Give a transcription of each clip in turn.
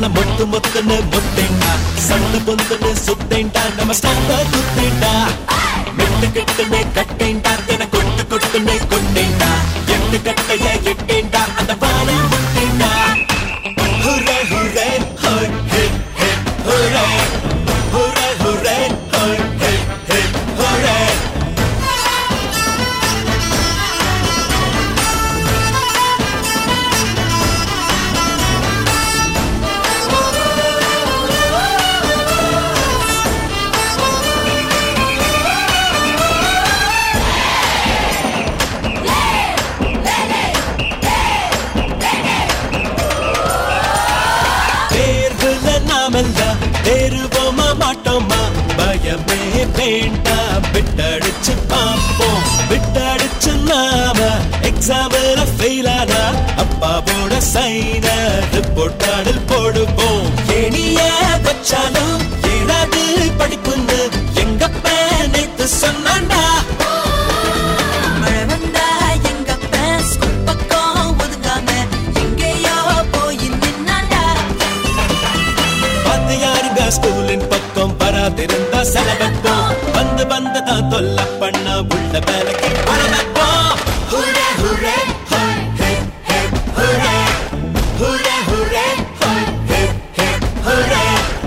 தன மொட்டு மொத்துன்னு முத்தேண்டா சண்டு பொந்துன்னு சுத்தேண்டா நம்ம ஸ்டாண்ட குத்தேண்டா மெட்டு கெட்டுன்னு கட்டேண்டா என கொட்டு கொட்டுன்னு கொண்டேண்டா எட்டு கட்டைய எட்டேண்டா அந்த பானை முட்டேண்டா ஹுரே ஹுரே ஹோய் ஹே ஹே ஹுரே ஹுரே ஹுரே ஹோய் ஹே ஹே ஹுரே தேர்வுல நாமெல்லாம் தேருவோமா மாட்டோமா பயமே வேண்டாம் விட்டடிச்சு பார்ப்போம் விட்டடிச்சு நாம எக்ஸாம்ல ஃபெயில் ஆனா அப்பாவோட சைன ரிப்போர்ட் கார்டில் போடுவோம் எணிய வச்சாலும் ஏதாவது படிப்புன்னு எங்க நேத்து சொன்னாண்டா மழை வந்தா எங்க அப்பன் ஸ்கூல் பக்கம் ஒதுங்காம எங்கேயோ போய் நின்னாண்டா வந்து யாருங்க ஸ்கூலின் பக்கம் வராதிருந்தா செலவப்போம் வந்து வந்து தான் தொல்லை பண்ண உள்ள வேலைக்கு பண வைப்போம் ஹுரே ஹுரே ஹோய் ஹே ஹே ஹுரே ஹுரே ஹுரே ஹோய் ஹே hey ஹுரே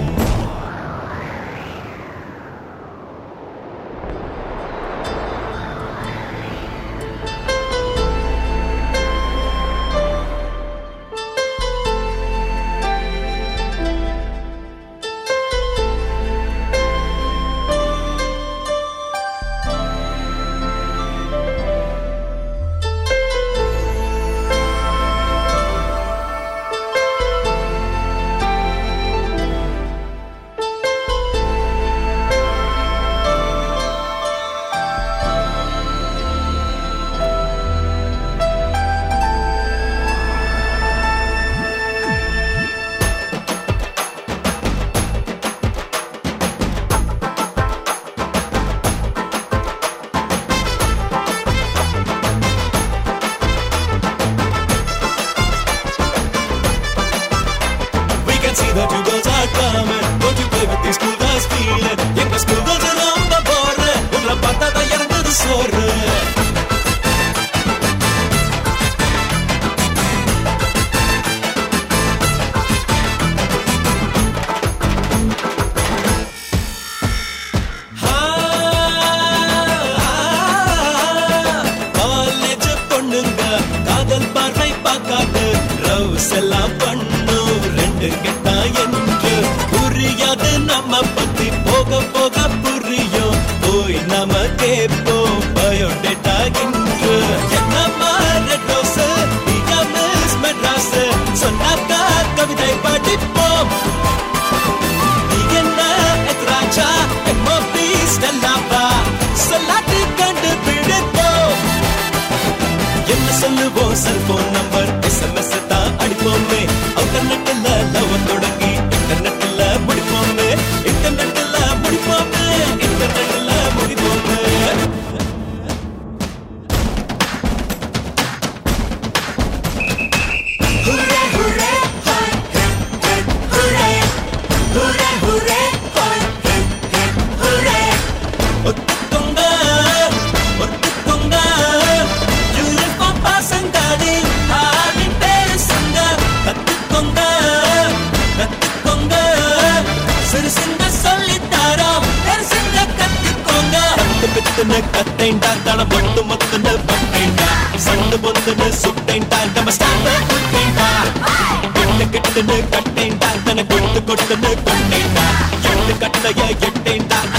We can see that you girls are coming. Don't you play with these school guys feeling? எங்க school girls ரொம்ப போற உங்களை பார்த்தா தான் இறங்குது சோறு காலேஜ் பொண்ணுங்க காதல் பார்வை பார்க்காது ரவுஸ் எல்லாம் பண்ணும் ரெண்டு கெட்டா என்று புரியாது நம்ம பத்தி போக போக புரியும் போய் நாம கேட்போம் பயோடேட்டா இன்று என்னம்மா ரெட் ரோஸ் மிஸ் மெட்ராஸ் சொன்னாக்கா கவிதை படிப்போம் நீ என்ன எத்ராஜா எம்ஓபி ஸ்டெல்லாவா சொல்லாட்டி கண்டுபிடிப்போம் என்ன சொல்லுவோம் செல்போன் நம்பர் எஸ்எம்எஸ் தான் அடிப்போமே அல்டர்நெட்ல லவ் தொடங்கி இன்டர்நெட்ல முடிப்போமே இன்டர்நெட்ல முடிப்போமே இன்டர்நெட்ல முடிப்போமே hooray hooray hi hey hey hooray hooray hooray hi hey hey hooray ஒத்துக்கோங்க ஒத்துக்கோங்க யூனிஃபார்ம் பசங்கடி ஆவின் பேசுங்க கத்துக்கோங்க கத்துக்கோங்க சிறுசுங்க சொல்லித்தாரோம் பெருசுங்க கத்துக்கோங்க கத்து பித்துன்னு கத்தேண்டா தன மொட்டு மொத்துன்னு பட்டேண்டா சண்டு பொந்துன்னு சுட்டேண்டா நம்ம ஸ்டாண்ட குட்டேண்டா கெட்டு கெட்டுன்னு கட்டேண்டா தன கொட்டு கொட்டுன்னு கொண்டேண்டா எட்டு கட்டைய எட்டேண்டா